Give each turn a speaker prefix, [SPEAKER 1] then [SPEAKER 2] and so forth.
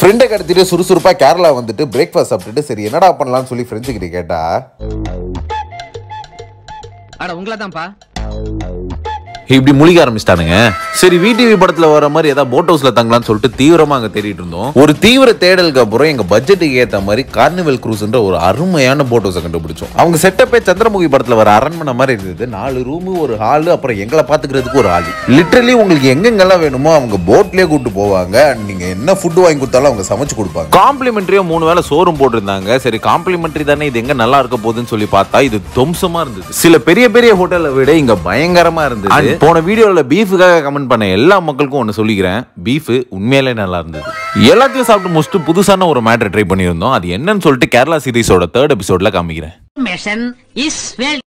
[SPEAKER 1] ஃப்ரெண்டை கடத்திட்டு சுறுசுறுப்பா கேரளா வந்துட்டு பிரேக்ஃபாஸ்ட் சாப்பிட்டுட்டு சரி என்னடா பண்ணலாம்னு சொல்லி ஃப்ரெண்ட்ஸ் கிட்ட கேட்டா
[SPEAKER 2] அட உங்களை தான்ப்பா
[SPEAKER 3] இப்படி முழிக்க ஆரம்பிச்சிட்டானுங்க சரி விடிவி படத்துல வர மாதிரி ஏதாவது போட் ஹவுஸ்ல தங்கலாம்னு சொல்லிட்டு தீவிரமா அங்க தேடிட்டு இருந்தோம் ஒரு தீவிர தேடலுக்கு அப்புறம் எங்க பட்ஜெட்டுக்கு ஏத்த மாதிரி கார்னிவல் க்ரூஸ்ன்ற ஒரு அருமையான போட் ஹவுஸை கண்டுபிடிச்சோம் அவங்க செட்டப்பே சந்திரமுகி படத்துல வர அரண்மனை மாதிரி இருந்தது நாலு ரூமு ஒரு ஹாலு அப்புறம் எங்களை பாத்துக்கிறதுக்கு ஒரு ஆளு லிட்டரலி உங்களுக்கு எங்கெங்கெல்லாம் வேணுமோ அவங்க போட்லயே கூட்டு போவாங்க and நீங்க என்ன ஃபுட் வாங்கி கொடுத்தாலும் அவங்க சமைச்சு கொடுப்பாங்க காம்ப்ளிமெண்ட்ரியா மூணு வேளை சோறும் போட்டிருந்தாங்க சரி காம்ப்ளிமெண்ட்ரி தானே இது எங்க நல்லா இருக்க போகுதுன்னு சொல்லி பார்த்தா இது துவம்சமா இருந்தது சில பெரிய பெரிய ஹோட்டலை விட இங்க பயங்கரமா இருந்தது And போன வீடியோல பீஃபுக்காக கமெண்ட் பண்ண எல்லா மக்களுக்கும் ஒன்று சொல்லிக்கிறேன் பீஃப் உண்மையிலே நல்லா இருந்தது எல்லாத்தையும் சாப்பிட்டு முடிச்சுட்டு புதுசான ஒரு மேட்டர் ட்ரை பண்ணியிருந்தோம் அது என்னன்னு சொல்லிட்டு கேரளா சீரிஸோட தேர்ட் எபிசோட்ல காமிக்கிறேன்
[SPEAKER 4] Mission is well